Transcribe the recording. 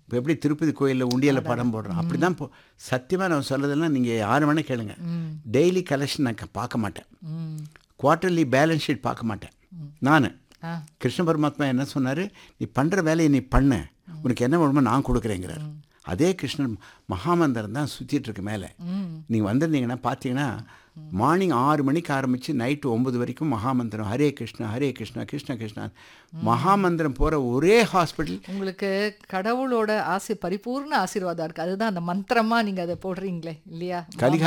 இப்போ எப்படி திருப்பதி கோயிலில் உண்டியலில் படம் போடுறோம் அப்படி தான் போ சத்தியமாக நான் சொல்கிறதெல்லாம் நீங்கள் யார் வேணால் கேளுங்க டெய்லி கலெக்ஷன் நான் க- பார்க்க மாட்டேன் ம் குவார்ட்டர்லி பேலன்ஸ் ஷீட் பார்க்க மாட்டேன் நான் ஆ கிருஷ்ண பரமாத்மா என்ன சொன்னார் நீ பண்ணுற வேலையை நீ பண்ணு உனக்கு என்ன வேணுமோ நான் கொடுக்குறேங்கிறார் அதே கிருஷ்ணன் மகாமந்திரம் தான் சுற்றிட்டு இருக்கு மேலே நீங்கள் வந்திருந்தீங்கன்னா பார்த்தீங்கன்னா மார்னிங் ஆறு மணிக்கு ஆரம்பித்து நைட்டு ஒம்பது வரைக்கும் மகாமந்திரம் ஹரே கிருஷ்ணா ஹரே கிருஷ்ணா கிருஷ்ண கிருஷ்ணா மகாமந்திரம் போகிற ஒரே ஹாஸ்பிட்டல் உங்களுக்கு கடவுளோட ஆசி பரிபூர்ண ஆசீர்வாதம் இருக்கு அதுதான் அந்த மந்திரமா நீங்க அதை போடுறீங்களே இல்லையா கலிகா